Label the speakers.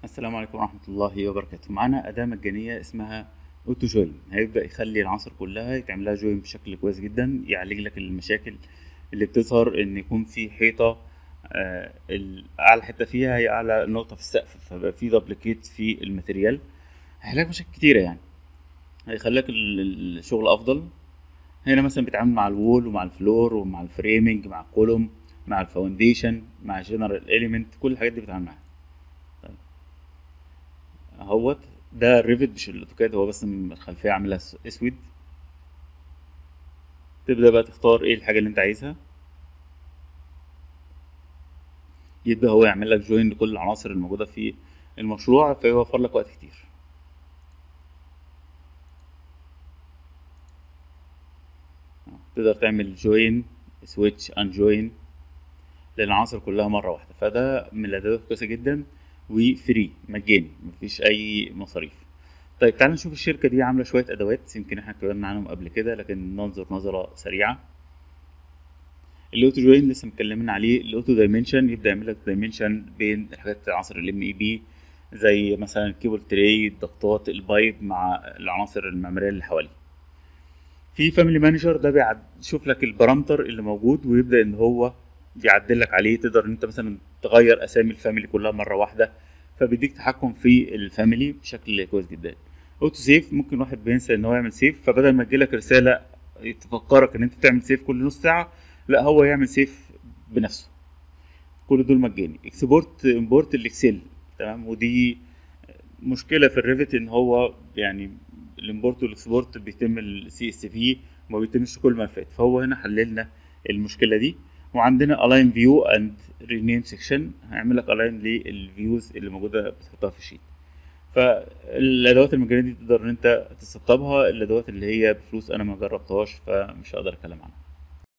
Speaker 1: السلام عليكم ورحمة الله وبركاته معانا أداة مجانية اسمها أوتو جوين هيبدأ يخلي العناصر كلها يتعمل لها جوين بشكل كويس جدا يعالج لك المشاكل اللي بتظهر إن يكون في حيطة آه، ال- أعلى حتة فيها هي أعلى نقطة في السقف فبقى في دبليكيت في الماتيريال هيحلك مشاكل كتيرة يعني هيخليك ال- ال- الشغل أفضل هنا مثلا بيتعامل مع الوول ومع الفلور ومع الفريمنج مع الكولوم مع الفاونديشن مع جنرال اليمنت كل الحاجات دي بيتعامل معاها اهوت ده الريفت مش الاوتوكاد هو بس م- الخلفيه عاملها س- اسود تبدا بقى تختار ايه الحاجه اللي انت عايزها يبدا هو يعمل لك جوين لكل العناصر الموجوده في المشروع فيوفر لك وقت كتير تقدر تعمل جوين سويتش ان جوين للعناصر كلها مره واحده فده من الادوات كويسه جدا وفري مجاني مفيش اي مصاريف طيب تعال نشوف الشركه دي عامله شويه ادوات يمكن احنا اتكلمنا عنهم قبل كده لكن ننظر نظره سريعه الاوتو جوين لسه متكلمين عليه الاوتو دايمنشن يبدا يعمل لك دايمنشن بين الحاجات عناصر الام اي بي زي مثلا الكيبل تري الضغطات البايب مع العناصر المعماريه اللي حواليه في فاميلي مانجر ده بيشوف لك البارامتر اللي موجود ويبدا ان هو يعدل لك عليه تقدر ان انت مثلا تغير اسامي الفاميلي كلها مره واحده فبيديك تحكم في الفاميلي بشكل كويس جدا اوتو سيف ممكن واحد بينسى ان هو يعمل سيف فبدل ما تجيلك رساله تفكرك ان انت تعمل سيف كل نص ساعه لا هو يعمل سيف بنفسه كل دول مجاني اكسبورت امبورت الاكسل تمام ودي مشكله في الريفت ان هو يعني الامبورت والاكسبورت بيتم السي اس في وما بيتمش كل الملفات فهو هنا حللنا المشكله دي وعندنا align view and rename section هيعمل لك align للفيوز اللي موجوده بتحطها في الشيت فالادوات المجانيه دي تقدر ان انت تسطبها الادوات اللي هي بفلوس انا ما جربتهاش فمش هقدر اتكلم عنها